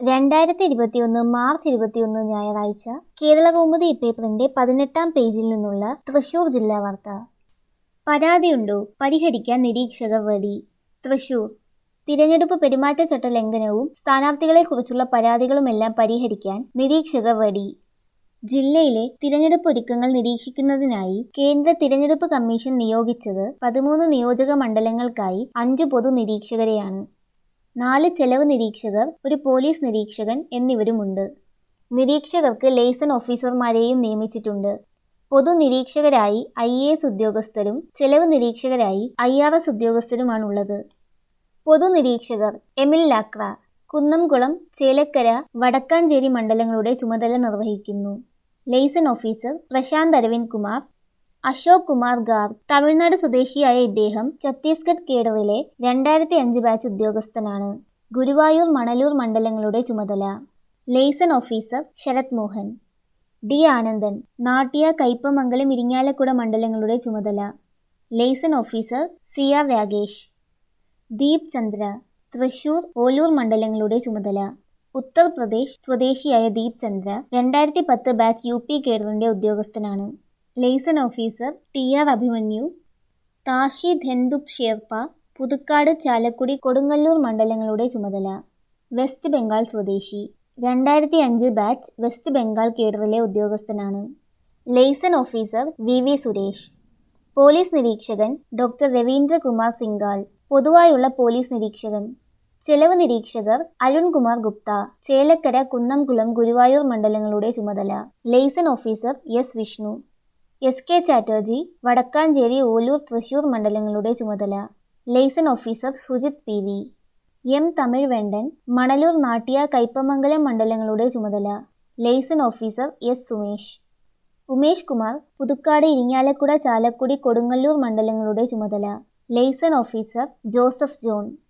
രണ്ടായിരത്തി ഇരുപത്തിയൊന്ന് മാർച്ച് ഇരുപത്തിയൊന്ന് ഞായറാഴ്ച കേരളകൗമുദി പേപ്പറിന്റെ പതിനെട്ടാം പേജിൽ നിന്നുള്ള തൃശൂർ ജില്ലാ വാർത്ത പരാതിയുണ്ടോ പരിഹരിക്കാൻ നിരീക്ഷകർ റെഡി തൃശൂർ തിരഞ്ഞെടുപ്പ് പെരുമാറ്റച്ചട്ട ലംഘനവും സ്ഥാനാർത്ഥികളെക്കുറിച്ചുള്ള പരാതികളുമെല്ലാം പരിഹരിക്കാൻ നിരീക്ഷകർ റെഡി ജില്ലയിലെ തിരഞ്ഞെടുപ്പ് ഒരുക്കങ്ങൾ നിരീക്ഷിക്കുന്നതിനായി കേന്ദ്ര തിരഞ്ഞെടുപ്പ് കമ്മീഷൻ നിയോഗിച്ചത് പതിമൂന്ന് നിയോജക മണ്ഡലങ്ങൾക്കായി അഞ്ചു പൊതു നിരീക്ഷകരെയാണ് നാല് ചെലവ് നിരീക്ഷകർ ഒരു പോലീസ് നിരീക്ഷകൻ എന്നിവരുമുണ്ട് നിരീക്ഷകർക്ക് ലേസൺ ഓഫീസർമാരെയും നിയമിച്ചിട്ടുണ്ട് പൊതു നിരീക്ഷകരായി ഐ എ എസ് ഉദ്യോഗസ്ഥരും ചെലവ് നിരീക്ഷകരായി ഐ ആർ എസ് ഉദ്യോഗസ്ഥരുമാണുള്ളത് പൊതു നിരീക്ഷകർ എമിൽ ലാക്ര കുന്നംകുളം ചേലക്കര വടക്കാഞ്ചേരി മണ്ഡലങ്ങളുടെ ചുമതല നിർവഹിക്കുന്നു ലേസൺ ഓഫീസർ പ്രശാന്ത് അരവിന്ദ് കുമാർ അശോക് കുമാർ ഗാർ തമിഴ്നാട് സ്വദേശിയായ ഇദ്ദേഹം ഛത്തീസ്ഗഡ് കേഡറിലെ രണ്ടായിരത്തി അഞ്ച് ബാച്ച് ഉദ്യോഗസ്ഥനാണ് ഗുരുവായൂർ മണലൂർ മണ്ഡലങ്ങളുടെ ചുമതല liaison officer Sarath Mohan D Anandan നാട്യ കയ്പമംഗലം ഇരിങ്ങാലക്കുട മണ്ഡലങ്ങളുടെ ചുമതല liaison officer C R Ragesh Deep Chandra Thrissur Ollur മണ്ഡലങ്ങളുടെ ചുമതല ഉത്തർപ്രദേശ് സ്വദേശിയായ ദീപ് ചന്ദ്ര രണ്ടായിരത്തി പത്ത് ബാച്ച് യു പി കേഡറിന്റെ ഉദ്യോഗസ്ഥനാണ് liaison officer T R Abhimanyu Tashi Dhendup Sherpa Puthukkad Chalakudy Kodungallur മണ്ഡലങ്ങളുടെ ചുമതല വെസ്റ്റ് ബംഗാൾ സ്വദേശി രണ്ടായിരത്തി അഞ്ച് ബാച്ച് വെസ്റ്റ് ബംഗാൾ കേഡറിലെ ഉദ്യോഗസ്ഥനാണ് liaison officer V V Suresh police നിരീക്ഷകൻ ഡോക്ടർ രവീന്ദ്രകുമാർ സിംഗാൾ പൊതുവായുള്ള പോലീസ് നിരീക്ഷകൻ ചെലവ് നിരീക്ഷകർ അരുൺകുമാർ ഗുപ്ത ചേലക്കര കുന്നംകുളം ഗുരുവായൂർ മണ്ഡലങ്ങളുടെ ചുമതല liaison officer S Vishnu S K Chatterjee Vadakkanchery Ollur Thrissur മണ്ഡലങ്ങളുടെ ചുമതല liaison officer Sujith P V M Tamil Vendan Manalur നാട്യ കയ്പമംഗലം മണ്ഡലങ്ങളുടെ ചുമതല liaison officer S Sumesh Umesh Kumar Puthukkad Irinjalakuda Chalakudy Kodungallur മണ്ഡലങ്ങളുടെ ചുമതല ലേസൺ ഓഫീസർ ജോസഫ് ജോൺ